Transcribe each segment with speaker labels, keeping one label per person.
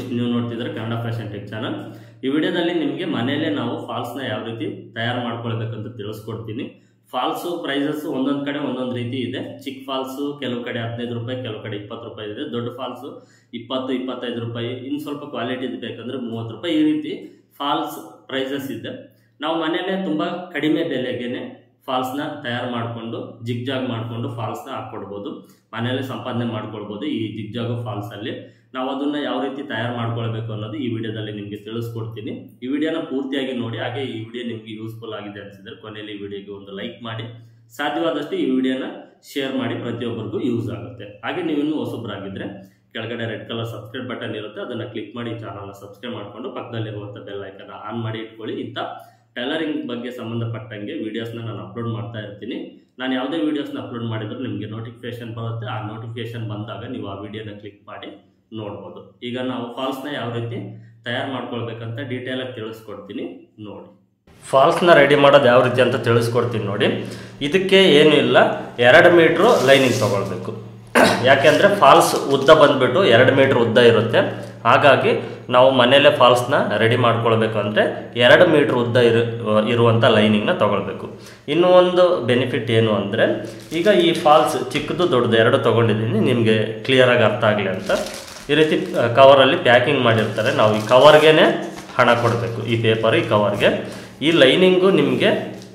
Speaker 1: ಇಷ್ಟು ನೀವು ನೋಡ್ತಿದ್ರೆ ಕನ್ನಡ ಫ್ಯಾಷನ್ ಟೆಕ್ ಚಾನಲ್ ಈ ವಿಡಿಯೋದಲ್ಲಿ ನಿಮಗೆ ಮನೆಯಲ್ಲೇ ನಾವು ಫಾಲ್ಸ್ನ ಯಾವ ರೀತಿ ತಯಾರು ಮಾಡ್ಕೊಳ್ಬೇಕಂತ ತಿಳಿಸ್ಕೊಡ್ತೀನಿ ಫಾಲ್ಸು ಪ್ರೈಸಸ್ ಒಂದೊಂದು ಕಡೆ ಒಂದೊಂದು ರೀತಿ ಇದೆ ಚಿಕ್ಕ ಫಾಲ್ಸು ಕೆಲವು ಕಡೆ ಹದಿನೈದು ರೂಪಾಯಿ ಕೆಲವು ಕಡೆ ಇಪ್ಪತ್ತು ರೂಪಾಯಿ ಇದೆ ದೊಡ್ಡ ಫಾಲ್ಸು ಇಪ್ಪತ್ತು ಇಪ್ಪತ್ತೈದು ರೂಪಾಯಿ ಇನ್ನು ಸ್ವಲ್ಪ ಕ್ವಾಲಿಟಿ ಬೇಕಂದ್ರೆ ಮೂವತ್ತು ರೂಪಾಯಿ ಈ ರೀತಿ ಫಾಲ್ಸ್ ಪ್ರೈಸಸ್ ಇದೆ ನಾವು ಮನೆಯಲ್ಲೇ ತುಂಬ ಕಡಿಮೆ ಬೆಲೆಗೇನೆ ಫಾಲ್ಸ್ನ ತಯಾರು ಮಾಡಿಕೊಂಡು ಜಿಗ್ಜಾಗ್ ಮಾಡಿಕೊಂಡು ಫಾಲ್ಸ್ನ ಹಾಕ್ಕೊಡ್ಬೋದು ಮನೆಯಲ್ಲೇ ಸಂಪಾದನೆ ಮಾಡ್ಕೊಳ್ಬೋದು ಈ ಜಿಗ್ಜಾಗು ಫಾಲ್ಸಲ್ಲಿ ನಾವು ಅದನ್ನು ಯಾವ ರೀತಿ ತಯಾರು ಮಾಡ್ಕೊಳ್ಬೇಕು ಅನ್ನೋದು ಈ ವಿಡಿಯೋದಲ್ಲಿ ನಿಮಗೆ ತಿಳಿಸ್ಕೊಡ್ತೀನಿ ಈ ವಿಡಿಯೋನ ಪೂರ್ತಿಯಾಗಿ ನೋಡಿ ಹಾಗೆ ಈ ವಿಡಿಯೋ ನಿಮಗೆ ಯೂಸ್ಫುಲ್ ಆಗಿದೆ ಅನಿಸಿದ್ರೆ ಕೊನೆಯಲ್ಲಿ ಈ ವಿಡಿಯೋಗೆ ಒಂದು ಲೈಕ್ ಮಾಡಿ ಸಾಧ್ಯವಾದಷ್ಟು ಈ ವಿಡಿಯೋನ ಶೇರ್ ಮಾಡಿ ಪ್ರತಿಯೊಬ್ಬರಿಗೂ ಯೂಸ್ ಆಗುತ್ತೆ ಹಾಗೆ ನೀವು ಇನ್ನೂ ಹೊಸಬ್ರಾಗಿದ್ದರೆ ಕೆಳಗಡೆ ರೆಡ್ ಕಲರ್ ಸಬ್ಸ್ಕ್ರೈಬ್ ಬಟನ್ ಇರುತ್ತೆ ಅದನ್ನು ಕ್ಲಿಕ್ ಮಾಡಿ ಚಾನಲ್ನ ಸಬ್ಸ್ಕ್ರೈಬ್ ಮಾಡಿಕೊಂಡು ಪಕ್ಕದಲ್ಲಿರುವಂಥ ಬೆಲ್ ಐಕನ್ನ ಆನ್ ಮಾಡಿ ಇಟ್ಕೊಳ್ಳಿ ಇಂಥ ಟೈಲರಿಂಗ್ ಬಗ್ಗೆ ಸಂಬಂಧಪಟ್ಟಂಗೆ ವೀಡಿಯೋಸ್ನ ನಾನು ಅಪ್ಲೋಡ್ ಮಾಡ್ತಾ ಇರ್ತೀನಿ ನಾನು ಯಾವುದೇ ವೀಡಿಯೋಸ್ನ ಅಪ್ಲೋಡ್ ಮಾಡಿದ್ರು ನಿಮಗೆ ನೋಟಿಫಿಕೇಶನ್ ಬರುತ್ತೆ ಆ ನೋಟಿಫಿಕೇಶನ್ ಬಂದಾಗ ನೀವು ಆ ವಿಡಿಯೋನ ಕ್ಲಿಕ್ ಮಾಡಿ ನೋಡ್ಬೋದು ಈಗ ನಾವು ಫಾಲ್ಸ್ನ ಯಾವ ರೀತಿ ತಯಾರು ಮಾಡ್ಕೊಳ್ಬೇಕಂತ ಡೀಟೇಲಾಗಿ ತಿಳಿಸ್ಕೊಡ್ತೀನಿ ನೋಡಿ ಫಾಲ್ಸ್ನ ರೆಡಿ ಮಾಡೋದು ಯಾವ ರೀತಿ ಅಂತ ತಿಳಿಸ್ಕೊಡ್ತೀನಿ ನೋಡಿ ಇದಕ್ಕೆ ಏನೂ ಇಲ್ಲ ಎರಡು ಮೀಟ್ರು ಲೈನಿಂಗ್ ತೊಗೊಳ್ಬೇಕು ಯಾಕೆಂದರೆ ಫಾಲ್ಸ್ ಉದ್ದ ಬಂದುಬಿಟ್ಟು ಎರಡು ಮೀಟ್ರ್ ಉದ್ದ ಇರುತ್ತೆ ಹಾಗಾಗಿ ನಾವು ಮನೆಯಲ್ಲೇ ಫಾಲ್ಸ್ನ ರೆಡಿ ಮಾಡ್ಕೊಳ್ಬೇಕು ಅಂದರೆ ಎರಡು ಮೀಟ್ರ್ ಉದ್ದ ಇರು ಇರುವಂಥ ಲೈನಿಂಗ್ನ ತೊಗೊಳ್ಬೇಕು ಇನ್ನೂ ಒಂದು ಬೆನಿಫಿಟ್ ಏನು ಅಂದರೆ ಈಗ ಈ ಫಾಲ್ಸ್ ಚಿಕ್ಕದು ದೊಡ್ಡದು ಎರಡು ತೊಗೊಂಡಿದ್ದೀನಿ ನಿಮಗೆ ಕ್ಲಿಯರಾಗಿ ಅರ್ಥ ಆಗಲಿ ಅಂತ ಈ ರೀತಿ ಕವರಲ್ಲಿ ಪ್ಯಾಕಿಂಗ್ ಮಾಡಿರ್ತಾರೆ ನಾವು ಈ ಕವರ್ಗೆ ಹಣ ಕೊಡಬೇಕು ಈ ಪೇಪರ್ ಈ ಕವರ್ಗೆ ಈ ಲೈನಿಂಗು ನಿಮಗೆ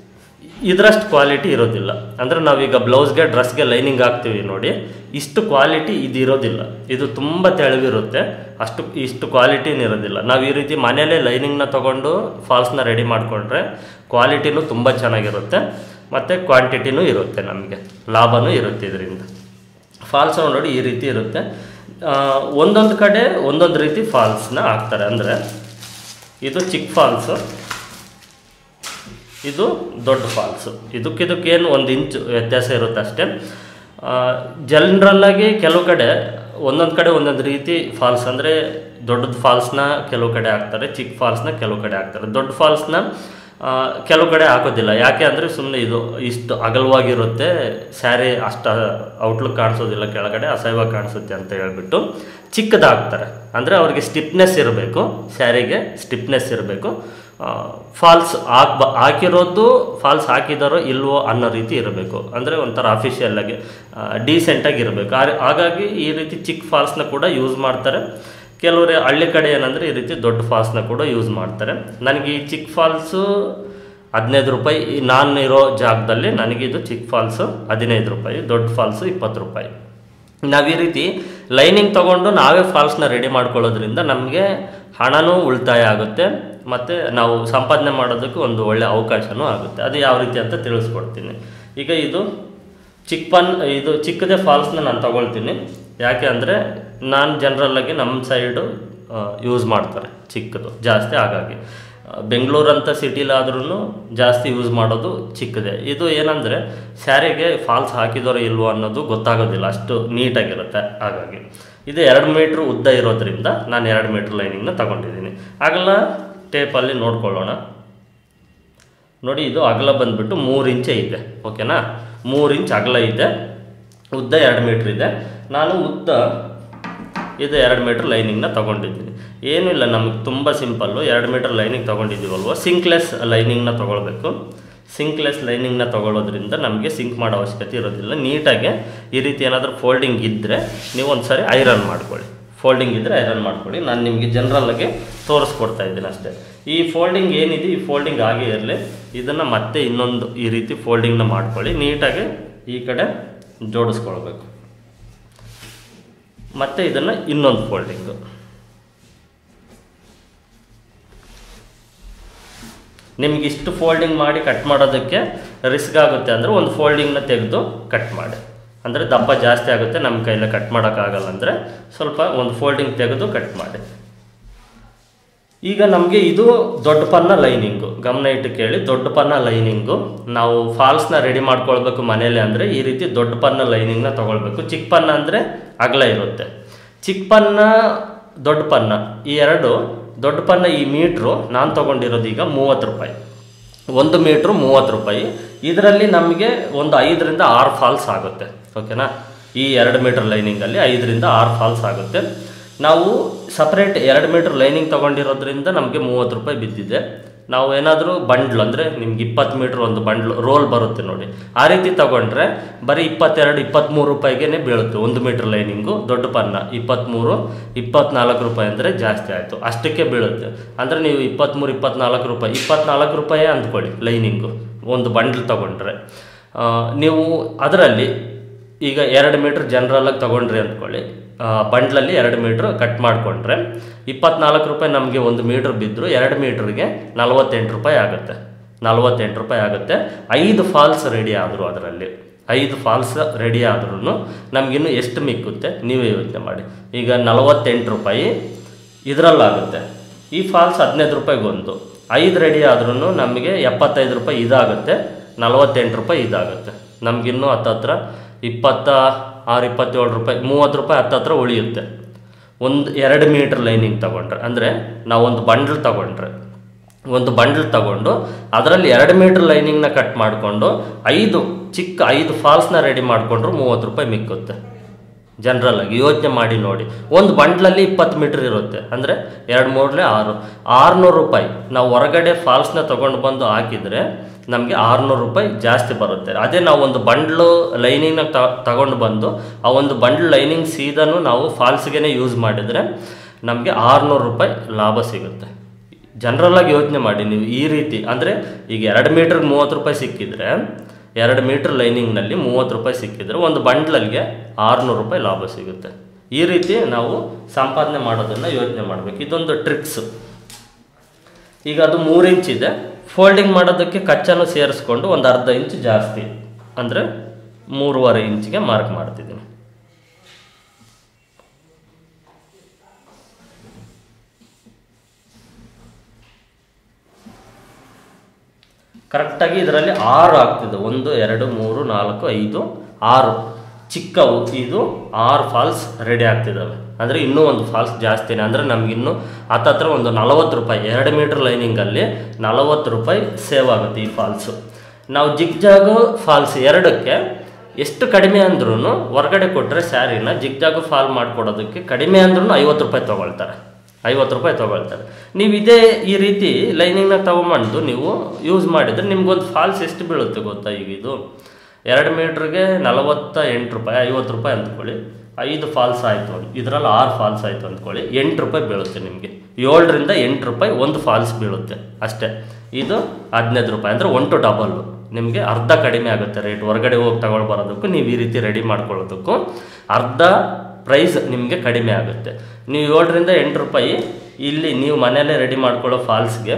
Speaker 1: ಇದರಷ್ಟು ಕ್ವಾಲಿಟಿ ಇರೋದಿಲ್ಲ ಅಂದರೆ ನಾವೀಗ ಬ್ಲೌಸ್ಗೆ ಡ್ರೆಸ್ಗೆ ಲೈನಿಂಗ್ ಹಾಕ್ತೀವಿ ನೋಡಿ ಇಷ್ಟು ಕ್ವಾಲಿಟಿ ಇದು ಇರೋದಿಲ್ಲ ಇದು ತುಂಬ ತೆಳವಿರುತ್ತೆ ಅಷ್ಟು ಇಷ್ಟು ಕ್ವಾಲಿಟಿನೂ ಇರೋದಿಲ್ಲ ನಾವು ಈ ರೀತಿ ಮನೆಯಲ್ಲೇ ಲೈನಿಂಗ್ನ ತೊಗೊಂಡು ಫಾಲ್ಸ್ನ ರೆಡಿ ಮಾಡಿಕೊಂಡ್ರೆ ಕ್ವಾಲಿಟಿನೂ ತುಂಬ ಚೆನ್ನಾಗಿರುತ್ತೆ ಮತ್ತು ಕ್ವಾಂಟಿಟಿನೂ ಇರುತ್ತೆ ನಮಗೆ ಲಾಭನೂ ಇರುತ್ತೆ ಇದರಿಂದ ಫಾಲ್ಸ್ ನೋಡಿ ಈ ರೀತಿ ಇರುತ್ತೆ ಒಂದೊಂದು ಕಡೆ ಒಂದೊಂದು ರೀತಿ ಫಾಲ್ಸ್ನ ಹಾಕ್ತಾರೆ ಅಂದರೆ ಇದು ಚಿಕ್ಕ ಫಾಲ್ಸು ಇದು ದೊಡ್ಡ ಫಾಲ್ಸು ಇದಕ್ಕಿದಕ್ಕೇನು ಒಂದು ಇಂಚು ವ್ಯತ್ಯಾಸ ಇರುತ್ತೆ ಅಷ್ಟೇ ಜನ್ರಲ್ಲಾಗಿ ಕೆಲವು ಕಡೆ ಒಂದೊಂದು ಕಡೆ ಒಂದೊಂದು ರೀತಿ ಫಾಲ್ಸ್ ಅಂದರೆ ದೊಡ್ಡದು ಫಾಲ್ಸ್ನ ಕೆಲವು ಕಡೆ ಹಾಕ್ತಾರೆ ಚಿಕ್ಕ ಫಾಲ್ಸ್ನ ಕೆಲವು ಕಡೆ ಹಾಕ್ತಾರೆ ದೊಡ್ಡ ಫಾಲ್ಸ್ನ ಕೆಲವು ಕಡೆ ಹಾಕೋದಿಲ್ಲ ಯಾಕೆ ಅಂದರೆ ಸುಮ್ಮನೆ ಇದು ಇಷ್ಟು ಅಗಲವಾಗಿರುತ್ತೆ ಸ್ಯಾರಿ ಅಷ್ಟು ಔಟ್ಲುಕ್ ಕಾಣಿಸೋದಿಲ್ಲ ಕೆಳಗಡೆ ಅಸಹ್ಯವಾಗಿ ಕಾಣಿಸುತ್ತೆ ಅಂತ ಹೇಳ್ಬಿಟ್ಟು ಚಿಕ್ಕದು ಹಾಕ್ತಾರೆ ಅಂದರೆ ಅವ್ರಿಗೆ ಸ್ಟಿಪ್ನೆಸ್ ಇರಬೇಕು ಸ್ಯಾರಿಗೆ ಸ್ಟಿಪ್ನೆಸ್ ಇರಬೇಕು ಫಾಲ್ಸ್ ಹಾಕ್ ಹಾಕಿರೋದು ಫಾಲ್ಸ್ ಹಾಕಿದಾರೋ ಇಲ್ವೋ ಅನ್ನೋ ರೀತಿ ಇರಬೇಕು ಅಂದರೆ ಒಂಥರ ಅಫಿಷಿಯಲ್ಲಾಗಿ ಡೀಸೆಂಟಾಗಿ ಇರಬೇಕು ಹಾಗಾಗಿ ಈ ರೀತಿ ಚಿಕ್ಕ ಫಾಲ್ಸ್ನ ಕೂಡ ಯೂಸ್ ಮಾಡ್ತಾರೆ ಕೆಲವರು ಹಳ್ಳಿ ಕಡೆ ಏನಂದರೆ ಈ ರೀತಿ ದೊಡ್ಡ ಫಾಲ್ಸ್ನ ಕೂಡ ಯೂಸ್ ಮಾಡ್ತಾರೆ ನನಗೆ ಈ ಚಿಕ್ಕ ಫಾಲ್ಸು ಹದಿನೈದು ರೂಪಾಯಿ ನಾನು ಇರೋ ಜಾಗದಲ್ಲಿ ನನಗಿದು ಚಿಕ್ಕ ಫಾಲ್ಸು ಹದಿನೈದು ರೂಪಾಯಿ ದೊಡ್ಡ ಫಾಲ್ಸು ಇಪ್ಪತ್ತು ರೂಪಾಯಿ ನಾವು ಈ ರೀತಿ ಲೈನಿಂಗ್ ತೊಗೊಂಡು ನಾವೇ ಫಾಲ್ಸ್ನ ರೆಡಿ ಮಾಡ್ಕೊಳ್ಳೋದ್ರಿಂದ ನಮಗೆ ಹಣನೂ ಉಳಿತಾಯ ಆಗುತ್ತೆ ಮತ್ತು ನಾವು ಸಂಪಾದನೆ ಮಾಡೋದಕ್ಕೆ ಒಂದು ಒಳ್ಳೆ ಅವಕಾಶವೂ ಆಗುತ್ತೆ ಅದು ಯಾವ ರೀತಿ ಅಂತ ತಿಳಿಸ್ಕೊಡ್ತೀನಿ ಈಗ ಇದು ಚಿಕ್ಕ ಪನ್ ಇದು ಚಿಕ್ಕದೇ ಫಾಲ್ಸ್ನ ನಾನು ತಗೊಳ್ತೀನಿ ಯಾಕೆ ಅಂದರೆ ನಾನು ಜನರಲ್ಲಾಗಿ ನಮ್ಮ ಸೈಡು ಯೂಸ್ ಮಾಡ್ತಾರೆ ಚಿಕ್ಕದು ಜಾಸ್ತಿ ಹಾಗಾಗಿ ಬೆಂಗಳೂರಂಥ ಸಿಟಿಲಾದ್ರೂ ಜಾಸ್ತಿ ಯೂಸ್ ಮಾಡೋದು ಚಿಕ್ಕದೇ ಇದು ಏನಂದರೆ ಸ್ಯಾರಿಗೆ ಫಾಲ್ಸ್ ಹಾಕಿದರೋ ಇಲ್ವೋ ಅನ್ನೋದು ಗೊತ್ತಾಗೋದಿಲ್ಲ ಅಷ್ಟು ನೀಟಾಗಿರುತ್ತೆ ಹಾಗಾಗಿ ಇದು ಎರಡು ಮೀಟ್ರ್ ಉದ್ದ ಇರೋದ್ರಿಂದ ನಾನು ಎರಡು ಮೀಟ್ರ್ ಲೈನಿಂಗ್ನ ತಗೊಂಡಿದ್ದೀನಿ ಅಗಲ ಟೇಪಲ್ಲಿ ನೋಡ್ಕೊಳ್ಳೋಣ ನೋಡಿ ಇದು ಅಗಲ ಬಂದುಬಿಟ್ಟು ಮೂರು ಇಂಚೆ ಇದೆ ಓಕೆನಾ ಮೂರು ಇಂಚ್ ಅಗಲ ಇದೆ ಉದ್ದ ಎರಡು ಮೀಟ್ರ್ ಇದೆ ನಾನು ಉದ್ದ ಇದು ಎರಡು ಮೀಟ್ರ್ ಲೈನಿಂಗ್ನ ತೊಗೊಂಡಿದ್ದೀನಿ ಏನೂ ಇಲ್ಲ ನಮಗೆ ತುಂಬ ಸಿಂಪಲ್ಲು ಎರಡು ಮೀಟ್ರ್ ಲೈನಿಂಗ್ ತೊಗೊಂಡಿದ್ದೀವಲ್ವ ಸಿಂಕ್ಲೆಸ್ ಲೈನಿಂಗ್ನ ತೊಗೊಳ್ಬೇಕು ಸಿಂಕ್ಲೆಸ್ ಲೈನಿಂಗ್ನ ತೊಗೊಳ್ಳೋದ್ರಿಂದ ನಮಗೆ ಸಿಂಕ್ ಮಾಡೋ ಅವಶ್ಯಕತೆ ಇರೋದಿಲ್ಲ ನೀಟಾಗಿ ಈ ರೀತಿ ಏನಾದರೂ ಫೋಲ್ಡಿಂಗ್ ಇದ್ದರೆ ನೀವು ಒಂದು ಸಾರಿ ಐರನ್ ಮಾಡ್ಕೊಳ್ಳಿ ಫೋಲ್ಡಿಂಗ್ ಇದ್ದರೆ ಐರನ್ ಮಾಡ್ಕೊಳ್ಳಿ ನಾನು ನಿಮಗೆ ಜನರಲ್ಲಾಗಿ ತೋರಿಸ್ಕೊಡ್ತಾ ಇದ್ದೀನಿ ಅಷ್ಟೇ ಈ ಫೋಲ್ಡಿಂಗ್ ಏನಿದೆ ಈ ಫೋಲ್ಡಿಂಗ್ ಆಗೇ ಇರಲಿ ಇದನ್ನು ಮತ್ತೆ ಇನ್ನೊಂದು ಈ ರೀತಿ ಫೋಲ್ಡಿಂಗ್ನ ಮಾಡ್ಕೊಳ್ಳಿ ನೀಟಾಗಿ ಈ ಕಡೆ ಜೋಡಿಸ್ಕೊಳ್ಬೇಕು ಮತ್ತು ಇದನ್ನು ಇನ್ನೊಂದು ಫೋಲ್ಡಿಂಗು ನಿಮ್ಗೆ ಇಷ್ಟು ಫೋಲ್ಡಿಂಗ್ ಮಾಡಿ ಕಟ್ ಮಾಡೋದಕ್ಕೆ ರಿಸ್ಕ್ ಆಗುತ್ತೆ ಅಂದರೆ ಒಂದು ಫೋಲ್ಡಿಂಗ್ನ ತೆಗೆದು ಕಟ್ ಮಾಡಿ ಅಂದರೆ ದಪ್ಪ ಜಾಸ್ತಿ ಆಗುತ್ತೆ ನಮ್ಮ ಕೈಯಲ್ಲಿ ಕಟ್ ಮಾಡೋಕ್ಕಾಗಲ್ಲ ಅಂದರೆ ಸ್ವಲ್ಪ ಒಂದು ಫೋಲ್ಡಿಂಗ್ ತೆಗೆದು ಕಟ್ ಮಾಡಿ ಈಗ ನಮಗೆ ಇದು ದೊಡ್ಡ ಪನ್ನ ಲೈನಿಂಗು ಗಮನ ಇಟ್ಟು ಕೇಳಿ ದೊಡ್ಡ ಪನ್ನ ಲೈನಿಂಗು ನಾವು ಫಾಲ್ಸ್ನ ರೆಡಿ ಮಾಡ್ಕೊಳ್ಬೇಕು ಮನೇಲಿ ಅಂದರೆ ಈ ರೀತಿ ದೊಡ್ಡ ಪನ್ನ ಲೈನಿಂಗ್ನ ತೊಗೊಳ್ಬೇಕು ಚಿಕ್ಕ ಪನ್ನ ಅಂದರೆ ಅಗಲ ಇರುತ್ತೆ ಚಿಕ್ಕ ಪನ್ನ ದೊಡ್ಡ ಪನ್ನ ಈ ಎರಡು ದೊಡ್ಡ ಪನ್ನ ಈ ಮೀಟ್ರು ನಾನು ತೊಗೊಂಡಿರೋದು ಈಗ ಮೂವತ್ತು ರೂಪಾಯಿ ಒಂದು ಮೀಟ್ರು ಮೂವತ್ತು ರೂಪಾಯಿ ಇದರಲ್ಲಿ ನಮಗೆ ಒಂದು ಐದರಿಂದ ಆರು ಫಾಲ್ಸ್ ಆಗುತ್ತೆ ಓಕೆನಾ ಈ ಎರಡು ಮೀಟರ್ ಲೈನಿಂಗಲ್ಲಿ ಐದರಿಂದ ಆರು ಫಾಲ್ಸ್ ಆಗುತ್ತೆ ನಾವು ಸಪ್ರೇಟ್ ಎರಡು ಮೀಟ್ರ್ ಲೈನಿಂಗ್ ತೊಗೊಂಡಿರೋದ್ರಿಂದ ನಮಗೆ ಮೂವತ್ತು ರೂಪಾಯಿ ಬಿದ್ದಿದೆ ನಾವು ಏನಾದರೂ ಬಂಡ್ಲು ಅಂದರೆ ನಿಮ್ಗೆ ಇಪ್ಪತ್ತು ಮೀಟ್ರ್ ಒಂದು ಬಂಡ್ಲು ರೋಲ್ ಬರುತ್ತೆ ನೋಡಿ ಆ ರೀತಿ ತಗೊಂಡ್ರೆ ಬರೀ ಇಪ್ಪತ್ತೆರಡು ಇಪ್ಪತ್ತ್ಮೂರು ರೂಪಾಯಿಗೆ ಬೀಳುತ್ತೆ ಒಂದು ಮೀಟ್ರ್ ಲೈನಿಂಗು ದೊಡ್ಡ ಪನ್ನ ಇಪ್ಪತ್ತ್ಮೂರು ಇಪ್ಪತ್ನಾಲ್ಕು ರೂಪಾಯಿ ಅಂದರೆ ಜಾಸ್ತಿ ಆಯಿತು ಅಷ್ಟಕ್ಕೆ ಬೀಳುತ್ತೆ ಅಂದರೆ ನೀವು ಇಪ್ಪತ್ತ್ಮೂರು ಇಪ್ಪತ್ನಾಲ್ಕು ರೂಪಾಯಿ ಇಪ್ಪತ್ನಾಲ್ಕು ರೂಪಾಯಿ ಅಂದ್ಕೊಳ್ಳಿ ಲೈನಿಂಗು ಒಂದು ಬಂಡ್ಲ್ ತೊಗೊಂಡ್ರೆ ಆ, ನೀವು ಅದರಲ್ಲಿ ಈಗ ಎರಡು ಮೀಟ್ರ್ ಜನರಲಾಗಿ ತೊಗೊಂಡ್ರಿ ಅಂದ್ಕೊಳ್ಳಿ ಆ, ಬಂಡ್ಲಲ್ಲಿ ಎರಡು ಮೀಟ್ರ್ ಕಟ್ ಮಾಡಿಕೊಂಡ್ರೆ ಇಪ್ಪತ್ನಾಲ್ಕು ರೂಪಾಯಿ ನಮಗೆ ಒಂದು ಮೀಟ್ರ್ ಬಿದ್ದರೂ ಎರಡು ಮೀಟ್ರಿಗೆ ನಲವತ್ತೆಂಟು ರೂಪಾಯಿ ಆಗುತ್ತೆ ನಲವತ್ತೆಂಟು ರೂಪಾಯಿ ಆಗುತ್ತೆ ಐದು ಫಾಲ್ಸ್ ರೆಡಿ ಆದರು ಅದರಲ್ಲಿ ಐದು ಫಾಲ್ಸ್ ರೆಡಿ ಆದ್ರೂ ನಮಗಿನ್ನು ಎಷ್ಟು ಮಿಕ್ಕುತ್ತೆ ನೀವೇ ಯೋಚನೆ ಮಾಡಿ ಈಗ ನಲವತ್ತೆಂಟು ರೂಪಾಯಿ ಇದರಲ್ಲಾಗುತ್ತೆ ಈ ಫಾಲ್ಸ್ ಹದಿನೈದು ರೂಪಾಯಿಗೊಂದು ಐದು ರೆಡಿ ಆದ್ರೂ ನಮಗೆ ಎಪ್ಪತ್ತೈದು ರೂಪಾಯಿ ಇದಾಗುತ್ತೆ ನಲವತ್ತೆಂಟು ರೂಪಾಯಿ ಇದಾಗುತ್ತೆ ನಮಗಿನ್ನೂ ಹತ್ತತ್ರ ಇಪ್ಪತ್ತ ಆರು ಇಪ್ಪತ್ತೇಳು ರೂಪಾಯಿ ಮೂವತ್ತು ರೂಪಾಯಿ ಹತ್ತತ್ರ ಉಳಿಯುತ್ತೆ ಒಂದು ಎರಡು ಮೀಟ್ರ್ ಲೈನಿಂಗ್ ತಗೊಂಡ್ರೆ ಅಂದರೆ ನಾವೊಂದು ಬಂಡ್ಲ್ ತಗೊಂಡ್ರೆ ಒಂದು ಬಂಡ್ಲ್ ತಗೊಂಡು ಅದರಲ್ಲಿ ಎರಡು ಮೀಟ್ರ್ ಲೈನಿಂಗ್ನ ಕಟ್ ಮಾಡಿಕೊಂಡು ಐದು ಚಿಕ್ಕ ಐದು ಫಾಲ್ಸ್ನ ರೆಡಿ ಮಾಡಿಕೊಂಡ್ರು ಮೂವತ್ತು ರೂಪಾಯಿ ಮಿಕ್ಕುತ್ತೆ ಜನರಲ್ ಆಗಿ ಯೋಚನೆ ಮಾಡಿ ನೋಡಿ ಒಂದು ಬಂಡ್ಲಲ್ಲಿ ಇಪ್ಪತ್ತು ಮೀಟ್ರ್ ಇರುತ್ತೆ ಅಂದರೆ ಎರಡು ಮೂರಲೆ ಆರು ಆರುನೂರು ರೂಪಾಯಿ ನಾವು ಹೊರಗಡೆ ಫಾಲ್ಸ್ನ ತೊಗೊಂಡು ಬಂದು ಹಾಕಿದರೆ ನಮಗೆ ಆರುನೂರು ರೂಪಾಯಿ ಜಾಸ್ತಿ ಬರುತ್ತೆ ಅದೇ ನಾವು ಒಂದು ಬಂಡ್ಲು ಲೈನಿಂಗ್ನ ತ ತಗೊಂಡು ಬಂದು ಆ ಒಂದು ಬಂಡ್ಲ್ ಲೈನಿಂಗ್ ಸೀದನು ನಾವು ಫಾಲ್ಸ್ಗೆ ಯೂಸ್ ಮಾಡಿದರೆ ನಮಗೆ ಆರುನೂರು ರೂಪಾಯಿ ಲಾಭ ಸಿಗುತ್ತೆ ಜನರಲಾಗಿ ಯೋಚನೆ ಮಾಡಿ ನೀವು ಈ ರೀತಿ ಅಂದರೆ ಈಗ ಎರಡು ಮೀಟ್ರಿಗೆ ಮೂವತ್ತು ರೂಪಾಯಿ ಸಿಕ್ಕಿದ್ರೆ ಎರಡು ಮೀಟ್ರ್ ಲೈನಿಂಗ್ನಲ್ಲಿ ಮೂವತ್ತು ರೂಪಾಯಿ ಸಿಕ್ಕಿದ್ರೆ ಒಂದು ಬಂಡ್ಲಲ್ಗೆ ಆರುನೂರು ರೂಪಾಯಿ ಲಾಭ ಸಿಗುತ್ತೆ ಈ ರೀತಿ ನಾವು ಸಂಪಾದನೆ ಮಾಡೋದನ್ನು ಯೋಚನೆ ಮಾಡಬೇಕು ಇದೊಂದು ಟ್ರಿಕ್ಸ್ ಈಗ ಅದು ಮೂರು ಇಂಚ್ ಇದೆ ಫೋಲ್ಡಿಂಗ್ ಮಾಡೋದಕ್ಕೆ ಕಚ್ಚನ್ನು ಸೇರಿಸ್ಕೊಂಡು ಒಂದು ಅರ್ಧ ಇಂಚ್ ಜಾಸ್ತಿ ಅಂದರೆ ಮೂರುವರೆ ಇಂಚಿಗೆ ಮಾರ್ಕ್ ಮಾಡ್ತಿದ್ದೀನಿ ಕರೆಕ್ಟಾಗಿ ಇದರಲ್ಲಿ ಆರು ಆಗ್ತಿದೆ ಒಂದು ಎರಡು ಮೂರು ನಾಲ್ಕು ಐದು ಆರು ಚಿಕ್ಕವು ಇದು ಆರು ಫಾಲ್ಸ್ ರೆಡಿ ಆಗ್ತಿದ್ದಾವೆ ಅಂದರೆ ಇನ್ನೂ ಒಂದು ಫಾಲ್ಸ್ ಜಾಸ್ತಿನೇ ಅಂದರೆ ನಮಗಿನ್ನೂ ಹತ್ತತ್ರ ಒಂದು ನಲವತ್ತು ರೂಪಾಯಿ ಎರಡು ಮೀಟ್ರ್ ಲೈನಿಂಗಲ್ಲಿ ನಲವತ್ತು ರೂಪಾಯಿ ಸೇವ್ ಆಗುತ್ತೆ ಈ ಫಾಲ್ಸು ನಾವು ಜಿಗ್ಜಾಗು ಫಾಲ್ಸ್ ಎರಡಕ್ಕೆ ಎಷ್ಟು ಕಡಿಮೆ ಅಂದ್ರೂ ಹೊರಗಡೆ ಕೊಟ್ಟರೆ ಸ್ಯಾರಿನ ಜಿಗ್ಜಾಗು ಫಾಲ್ ಮಾಡಿಕೊಡೋದಕ್ಕೆ ಕಡಿಮೆ ಅಂದ್ರೂ ಐವತ್ತು ರೂಪಾಯಿ ತೊಗೊಳ್ತಾರೆ ಐವತ್ತು ರೂಪಾಯಿ ತೊಗೊಳ್ತಾರೆ ನೀವು ಇದೇ ಈ ರೀತಿ ಲೈನಿಂಗ್ನ ತೊಗೊಂಬಂದು ನೀವು ಯೂಸ್ ಮಾಡಿದರೆ ನಿಮ್ಗೊಂದು ಫಾಲ್ಸ್ ಎಷ್ಟು ಬೀಳುತ್ತೆ ಗೊತ್ತಾ ಈಗ ಇದು ಎರಡು ಮೀಟ್ರಿಗೆ ನಲವತ್ತ ಎಂಟು ರೂಪಾಯಿ ಐವತ್ತು ರೂಪಾಯಿ ಅಂದ್ಕೊಳ್ಳಿ ಐದು ಫಾಲ್ಸ್ ಆಯಿತು ಇದರಲ್ಲಿ ಆರು ಫಾಲ್ಸ್ ಆಯಿತು ಅಂದ್ಕೊಳ್ಳಿ ಎಂಟು ರೂಪಾಯಿ ಬೀಳುತ್ತೆ ನಿಮಗೆ ಏಳರಿಂದ ಎಂಟು ರೂಪಾಯಿ ಒಂದು ಫಾಲ್ಸ್ ಬೀಳುತ್ತೆ ಅಷ್ಟೇ ಇದು ಹದಿನೈದು ರೂಪಾಯಿ ಅಂದರೆ ಒನ್ ಟು ಡಬಲ್ಲು ನಿಮಗೆ ಅರ್ಧ ಕಡಿಮೆ ಆಗುತ್ತೆ ರೇಟ್ ಹೊರಗಡೆ ಹೋಗಿ ತಗೊಂಡು ಬರೋದಕ್ಕೂ ನೀವು ಈ ರೀತಿ ರೆಡಿ ಮಾಡ್ಕೊಳ್ಳೋದಕ್ಕೂ ಅರ್ಧ ಪ್ರೈಸ್ ನಿಮಗೆ ಕಡಿಮೆ ಆಗುತ್ತೆ ನೀವು ಏಳರಿಂದ ಎಂಟು ರೂಪಾಯಿ ಇಲ್ಲಿ ನೀವು ಮನೆಯಲ್ಲೇ ರೆಡಿ ಮಾಡ್ಕೊಳ್ಳೋ ಫಾಲ್ಸ್ಗೆ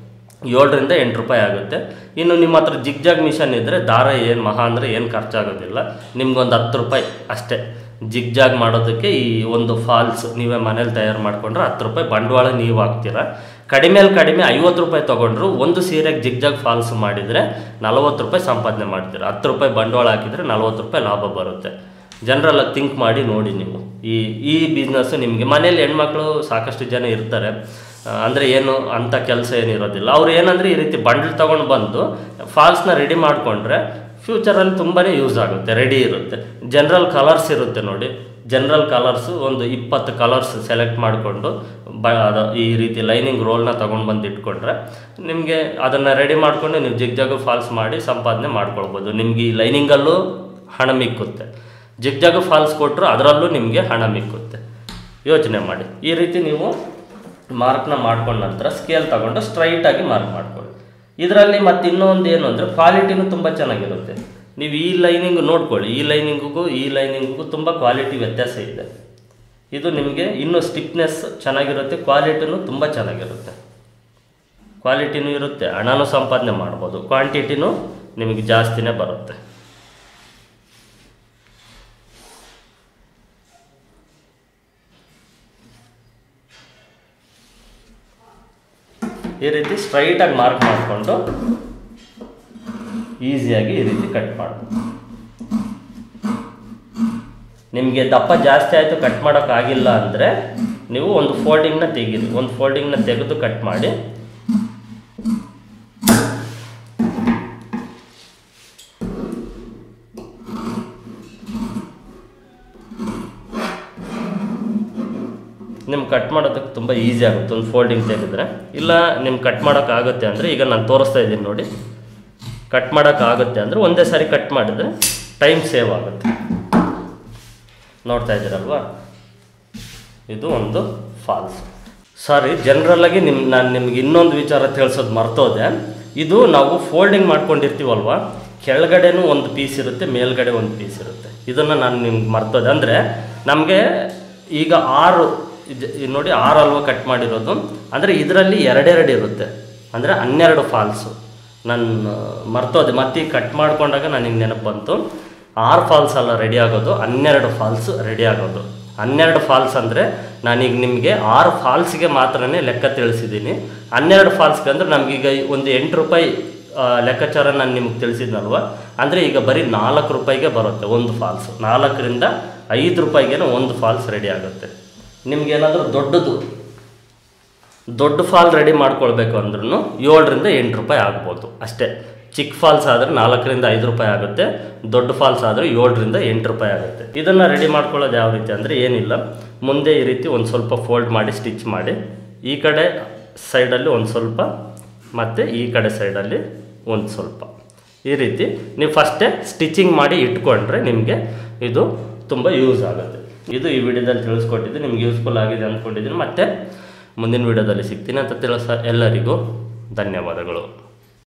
Speaker 1: ಏಳರಿಂದ ಎಂಟು ರೂಪಾಯಿ ಆಗುತ್ತೆ ಇನ್ನು ನಿಮ್ಮ ಹತ್ರ ಜಿಗ್ಜಾಗ್ ಮಿಷನ್ ಇದ್ದರೆ ದಾರ ಏನು ಮಹಾ ಅಂದರೆ ಏನು ಖರ್ಚಾಗೋದಿಲ್ಲ ನಿಮ್ಗೊಂದು ಹತ್ತು ರೂಪಾಯಿ ಅಷ್ಟೇ ಜಿಗ್ಜಾಗ್ ಮಾಡೋದಕ್ಕೆ ಈ ಒಂದು ಫಾಲ್ಸ್ ನೀವೇ ಮನೇಲಿ ತಯಾರು ಮಾಡ್ಕೊಂಡ್ರೆ ಹತ್ತು ರೂಪಾಯಿ ಬಂಡವಾಳ ನೀವು ಹಾಕ್ತೀರಾ ಕಡಿಮೆಯಲ್ಲಿ ಕಡಿಮೆ ಐವತ್ತು ರೂಪಾಯಿ ತೊಗೊಂಡ್ರು ಒಂದು ಸೀರೆಗೆ ಜಿಗ್ಜಾಗ್ ಫಾಲ್ಸ್ ಮಾಡಿದರೆ ನಲವತ್ತು ರೂಪಾಯಿ ಸಂಪಾದನೆ ಮಾಡ್ತೀರಾ ಹತ್ತು ರೂಪಾಯಿ ಬಂಡವಾಳ ಹಾಕಿದರೆ ನಲವತ್ತು ರೂಪಾಯಿ ಲಾಭ ಬರುತ್ತೆ ಜನರಲ್ಲ ಥಿಂಕ್ ಮಾಡಿ ನೋಡಿ ನೀವು ಈ ಈ ಬಿಸ್ನೆಸ್ಸು ನಿಮಗೆ ಮನೇಲಿ ಹೆಣ್ಮಕ್ಳು ಸಾಕಷ್ಟು ಜನ ಇರ್ತಾರೆ ಆ, ಅಂದರೆ ಏನು ಅಂಥ ಕೆಲಸ ಏನಿರೋದಿಲ್ಲ ಅವ್ರು ಏನಂದರೆ ಈ ರೀತಿ ಬಂಡಲ್ ತೊಗೊಂಡು ಬಂದು ಫಾಲ್ಸ್ನ ರೆಡಿ ಮಾಡಿಕೊಂಡ್ರೆ ಫ್ಯೂಚರಲ್ಲಿ ತುಂಬಾ ಯೂಸ್ ಆಗುತ್ತೆ ರೆಡಿ ಇರುತ್ತೆ ಜನರಲ್ ಕಲರ್ಸ್ ಇರುತ್ತೆ ನೋಡಿ ಜನರಲ್ ಕಲರ್ಸು ಒಂದು ಇಪ್ಪತ್ತು ಕಲರ್ಸ್ ಸೆಲೆಕ್ಟ್ ಮಾಡಿಕೊಂಡು ಬ ಅದು ಈ ರೀತಿ ಲೈನಿಂಗ್ ರೋಲ್ನ ತೊಗೊಂಡು ಬಂದು ಇಟ್ಕೊಂಡ್ರೆ ನಿಮಗೆ ಅದನ್ನು ರೆಡಿ ಮಾಡಿಕೊಂಡು ನೀವು ಜಿಗ್ಜಾಗು ಫಾಲ್ಸ್ ಮಾಡಿ ಸಂಪಾದನೆ ಮಾಡ್ಕೊಳ್ಬೋದು ನಿಮಗೆ ಈ ಲೈನಿಂಗಲ್ಲೂ ಹಣ ಮಿಕ್ಕುತ್ತೆ ಜಿಗ್ಜಾಗು ಫಾಲ್ಸ್ ಕೊಟ್ಟರು ಅದರಲ್ಲೂ ನಿಮಗೆ ಹಣ ಮಿಕ್ಕುತ್ತೆ ಯೋಚನೆ ಮಾಡಿ ಈ ರೀತಿ ನೀವು ಮಾರ್ಕ್ನ ಮಾಡ್ಕೊಂಡ ನಂತರ ಸ್ಕೇಲ್ ತಗೊಂಡು ಸ್ಟ್ರೈಟಾಗಿ ಮಾರ್ಕ್ ಮಾಡ್ಕೊಳ್ಳಿ ಇದರಲ್ಲಿ ಮತ್ತೆ ಇನ್ನೊಂದು ಏನು ಅಂದರೆ ಕ್ವಾಲಿಟಿನೂ ತುಂಬ ಚೆನ್ನಾಗಿರುತ್ತೆ ನೀವು ಈ ಲೈನಿಂಗ್ ನೋಡ್ಕೊಳ್ಳಿ ಈ ಲೈನಿಂಗಿಗೂ ಈ ಲೈನಿಂಗಿಗೂ ತುಂಬ ಕ್ವಾಲಿಟಿ ವ್ಯತ್ಯಾಸ ಇದೆ ಇದು ನಿಮಗೆ ಇನ್ನೂ ಸ್ಟಿಫ್ನೆಸ್ ಚೆನ್ನಾಗಿರುತ್ತೆ ಕ್ವಾಲಿಟಿನೂ ತುಂಬ ಚೆನ್ನಾಗಿರುತ್ತೆ ಕ್ವಾಲಿಟಿನೂ ಇರುತ್ತೆ ಹಣನೂ ಸಂಪಾದನೆ ಮಾಡ್ಬೋದು ಕ್ವಾಂಟಿಟಿನೂ ನಿಮಗೆ ಜಾಸ್ತಿನೇ ಬರುತ್ತೆ ಈ ರೀತಿ ಸ್ಟ್ರೈಟಾಗಿ ಮಾರ್ಕ್ ಮಾಡಿಕೊಂಡು ಈಸಿಯಾಗಿ ಈ ರೀತಿ ಕಟ್ ಮಾಡ್ಬೋದು ನಿಮಗೆ ದಪ್ಪ ಜಾಸ್ತಿ ಆಯಿತು ಕಟ್ ಮಾಡೋಕ್ಕಾಗಿಲ್ಲ ಅಂದರೆ ನೀವು ಒಂದು ಫೋಲ್ಡಿಂಗ್ನ ತೆಗೀರಿ ಒಂದು ಫೋಲ್ಡಿಂಗ್ನ ತೆಗೆದು ಕಟ್ ಮಾಡಿ ನಿಮ್ಗೆ ಕಟ್ ಮಾಡೋದಕ್ಕೆ ತುಂಬ ಈಸಿ ಆಗುತ್ತೆ ಒಂದು ಫೋಲ್ಡಿಂಗ್ ತೆಗೆದ್ರೆ ಇಲ್ಲ ನಿಮ್ಗೆ ಕಟ್ ಮಾಡೋಕ್ಕಾಗುತ್ತೆ ಅಂದರೆ ಈಗ ನಾನು ತೋರಿಸ್ತಾ ಇದ್ದೀನಿ ನೋಡಿ ಕಟ್ ಮಾಡೋಕ್ಕಾಗುತ್ತೆ ಅಂದರೆ ಒಂದೇ ಸಾರಿ ಕಟ್ ಮಾಡಿದರೆ ಟೈಮ್ ಸೇವ್ ಆಗುತ್ತೆ ನೋಡ್ತಾ ಇದ್ದೀರಲ್ವಾ ಇದು ಒಂದು ಫಾಲ್ಸ್ ಸಾರಿ ಜನರಲ್ಲಾಗಿ ನಿಮ್ಮ ನಾನು ನಿಮ್ಗೆ ಇನ್ನೊಂದು ವಿಚಾರ ತಿಳಿಸೋದು ಮರ್ತೋದೆ ಇದು ನಾವು ಫೋಲ್ಡಿಂಗ್ ಮಾಡ್ಕೊಂಡಿರ್ತೀವಲ್ವ ಕೆಳಗಡೆನೂ ಒಂದು ಪೀಸ್ ಇರುತ್ತೆ ಮೇಲ್ಗಡೆ ಒಂದು ಪೀಸ್ ಇರುತ್ತೆ ಇದನ್ನು ನಾನು ನಿಮ್ಗೆ ಮರ್ತೋದೆ ಅಂದರೆ ನಮಗೆ ಈಗ ಆರು ಇದ್- ಇದ್ ನೋಡಿ ಆರು ಅಲ್ವಾ ಕಟ್ ಮಾಡಿರೋದು ಅಂದರೆ ಇದರಲ್ಲಿ ಎರಡೆರಡು ಇರುತ್ತೆ ಅಂದರೆ ಹನ್ನೆರಡು ಫಾಲ್ಸು ನಾನು ಮರ್ತೋದೆ ಮತ್ತೆ ಈಗ ಕಟ್ ಮಾಡ್ಕೊಂಡಾಗ ನನಗೆ ನೆನಪು ಬಂತು ಆರು ಫಾಲ್ಸ್ ಅಲ್ಲ ರೆಡಿ ಆಗೋದು ಹನ್ನೆರಡು ಫಾಲ್ಸ್ ರೆಡಿ ಆಗೋದು ಹನ್ನೆರಡು ಫಾಲ್ಸ್ ಅಂದರೆ ನಾನೀಗ ನಿಮಗೆ ಆರು ಫಾಲ್ಸ್ಗೆ ಮಾತ್ರನೇ ಲೆಕ್ಕ ತಿಳಿಸಿದ್ದೀನಿ ಹನ್ನೆರಡು ಫಾಲ್ಸ್ಗೆ ಅಂದರೆ ನಮಗೀಗ ಒಂದು ಎಂಟು ರೂಪಾಯಿ ಆ, ಲೆಕ್ಕಾಚಾರ ನಾನು ನಿಮ್ಗೆ ತಿಳಿಸಿದ್ನಲ್ವ ಅಂದರೆ ಈಗ ಬರೀ ನಾಲ್ಕು ರೂಪಾಯಿಗೆ ಬರುತ್ತೆ ಒಂದು ಫಾಲ್ಸು ನಾಲ್ಕರಿಂದ ಐದು ರೂಪಾಯಿಗೆ ಒಂದು ಫಾಲ್ಸ್ ರೆಡಿ ಆಗುತ್ತೆ ನಿಮ್ಗೇನಾದರೂ ದೊಡ್ಡದು ದೊಡ್ಡ ಫಾಲ್ ರೆಡಿ ಮಾಡ್ಕೊಳ್ಬೇಕು ಅಂದ್ರೂ ಏಳರಿಂದ ಎಂಟು ರೂಪಾಯಿ ಆಗ್ಬೋದು ಅಷ್ಟೇ ಚಿಕ್ಕ ಫಾಲ್ಸ್ ಆದರೆ ನಾಲ್ಕರಿಂದ ಐದು ರೂಪಾಯಿ ಆಗುತ್ತೆ ದೊಡ್ಡ ಫಾಲ್ಸ್ ಆದರೆ ಏಳರಿಂದ ಎಂಟು ರೂಪಾಯಿ ಆಗುತ್ತೆ ಇದನ್ನು ರೆಡಿ ಮಾಡ್ಕೊಳ್ಳೋದು ಯಾವ ರೀತಿ ಅಂದರೆ ಏನಿಲ್ಲ ಮುಂದೆ ಈ ರೀತಿ ಒಂದು ಸ್ವಲ್ಪ ಫೋಲ್ಡ್ ಮಾಡಿ ಸ್ಟಿಚ್ ಮಾಡಿ ಈ ಕಡೆ ಸೈಡಲ್ಲಿ ಒಂದು ಸ್ವಲ್ಪ ಮತ್ತು ಈ ಕಡೆ ಸೈಡಲ್ಲಿ ಒಂದು ಸ್ವಲ್ಪ ಈ ರೀತಿ ನೀವು ಫಸ್ಟೇ ಸ್ಟಿಚಿಂಗ್ ಮಾಡಿ ಇಟ್ಕೊಂಡ್ರೆ ನಿಮಗೆ ಇದು ತುಂಬ ಯೂಸ್ ಆಗುತ್ತೆ ಇದು ಈ ವಿಡಿಯೋದಲ್ಲಿ ತಿಳಿಸ್ಕೊಟ್ಟಿದ್ದು ನಿಮ್ಗೆ ಯೂಸ್ಫುಲ್ ಆಗಿದೆ ಅಂದ್ಕೊಂಡಿದ್ದೀನಿ ಮತ್ತೆ ಮುಂದಿನ ವಿಡಿಯೋದಲ್ಲಿ ಸಿಗ್ತೀನಿ ಅಂತ ತಿಳಿಸ ಎಲ್ಲರಿಗೂ ಧನ್ಯವಾದಗಳು